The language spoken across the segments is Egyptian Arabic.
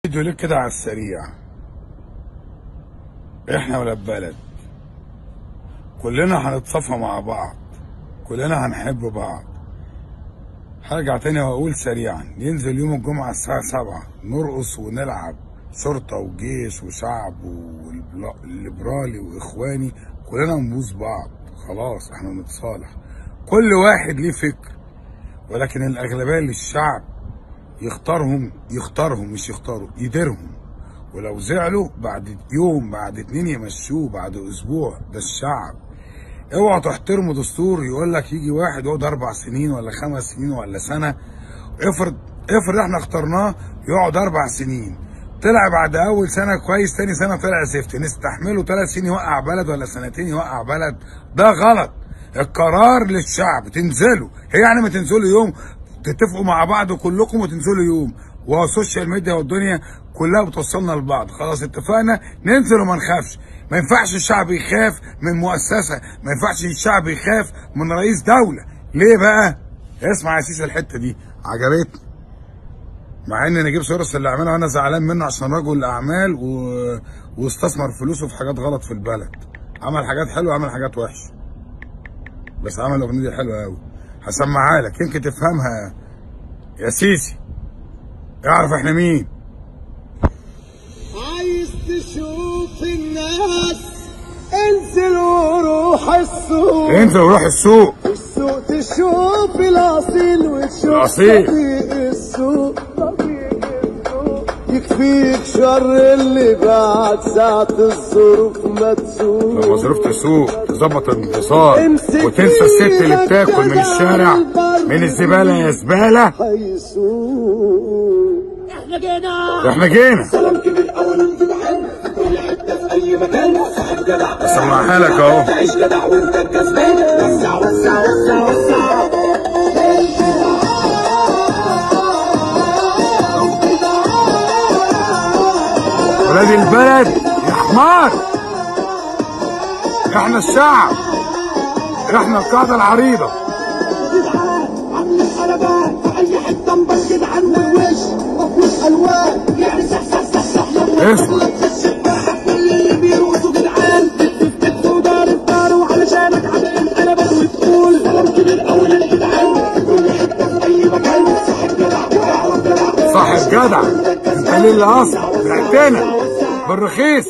فيديو ليك كده على السريع احنا ولاد بلد كلنا هنتصافى مع بعض كلنا هنحب بعض هرجع تاني واقول سريعا ينزل يوم الجمعة الساعة سبعة نرقص ونلعب شرطة وجيش وشعب والليبرالي واخواني كلنا نبوس بعض خلاص احنا نتصالح كل واحد ليه فكر ولكن الاغلبية للشعب يختارهم يختارهم مش يختاروا يديرهم ولو زعلوا بعد يوم بعد اتنين يمشوه بعد اسبوع ده الشعب اوعوا تحترموا دستور يقول لك يجي واحد يقعد اربع سنين ولا خمس سنين ولا سنه افرض افرض احنا اخترناه يقعد اربع سنين طلع بعد اول سنه كويس تاني سنه طلع زفت نستحمله ثلاث سنين يوقع بلد ولا سنتين يوقع بلد ده غلط القرار للشعب تنزلوا هي يعني ما تنزلوا يوم تتفقوا مع بعض كلكم وتنزلوا يوم والسوشيال ميديا والدنيا كلها بتوصلنا لبعض خلاص اتفقنا ننزل وما نخافش ما ينفعش الشعب يخاف من مؤسسه ما ينفعش الشعب يخاف من رئيس دوله ليه بقى اسمع يا سيسي الحته دي عجبتني مع ان نجيب سورس اللي عملها وانا زعلان منه عشان رجل اعمال و... واستثمر فلوسه في حاجات غلط في البلد عمل حاجات حلوه عمل حاجات وحشه بس عمل الاغنيه دي حلوه قوي هسمعها لك يمكن تفهمها يا سيسي اعرف احنا مين عايز تشوف الناس انزل وروح السوق انزل وروح السوق السوق تشوف الاصيل وتشوف الأصيل. طريق السوق طريق السوق يكفيك شر اللي بعد ساعة الظروف ما تسوق لما ظروف تسوق تظبط الانتصار امسك وتنسى الست اللي إيدك بتاكل من كده الشارع عالبر. من الزباله يا زباله هيسوق احنا جينا احنا جينا سلام كبير اول امتحان في كل حته في اي مكان صاحب جدع اسمعها لك اهو تعيش جدع وانت الكسبان وسع وسع وسع وسع ولاد البلد يا حمار احنا الشعب احنا القاعده العريضه عاملين قلبات في اي حته مبرجد عن الوش مفروش الوان يعني صح صح صح صح لما اسمع. تخش السباحه كل اللي بيرقصوا جدعان تكتب تكتب وضارب دار وعلشانك عاملين قلبات وتقول سلام كبير اول الجدعان في كل حته في اي مكان صاحب جدع ويعرف جدع صاحب جدع انت ليه اللي اصلا بعتنا بالرخيص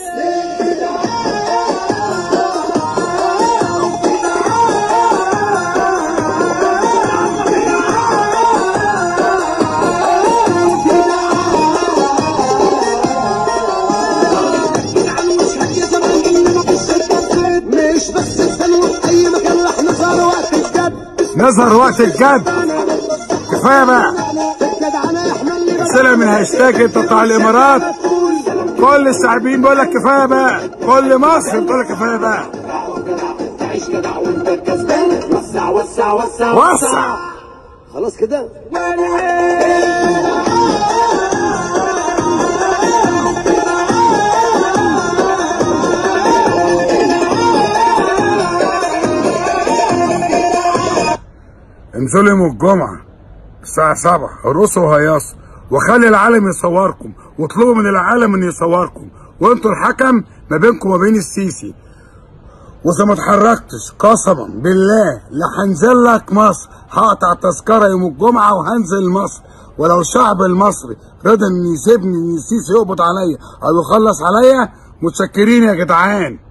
مش بس السلوى في اي مكان رح نظهر وقت الجد نظهر وقت الجد كفايه بقى جدعنا احنا اللي سلم من هاشتاج انت بتاع الامارات كل الشعبيين بيقول لك كفايه بقى كل مصر بتقول لك كفايه بقى تعيش جدع وانت الكسبان وسع وسع وسع وسع خلاص كده انزلوا يوم الجمعة الساعة 7 ارقصوا وهيصوا وخلي العالم يصوركم واطلبوا من العالم ان يصوركم وانتوا الحكم ما بينكم وما بين السيسي واذا ما اتحركتش قسما بالله لهنزل لك مصر هقطع تذكرة يوم الجمعة وهنزل مصر ولو الشعب المصري رضى ان يسيبني ان السيسي يقبض عليا او يخلص عليا متشكرين يا جدعان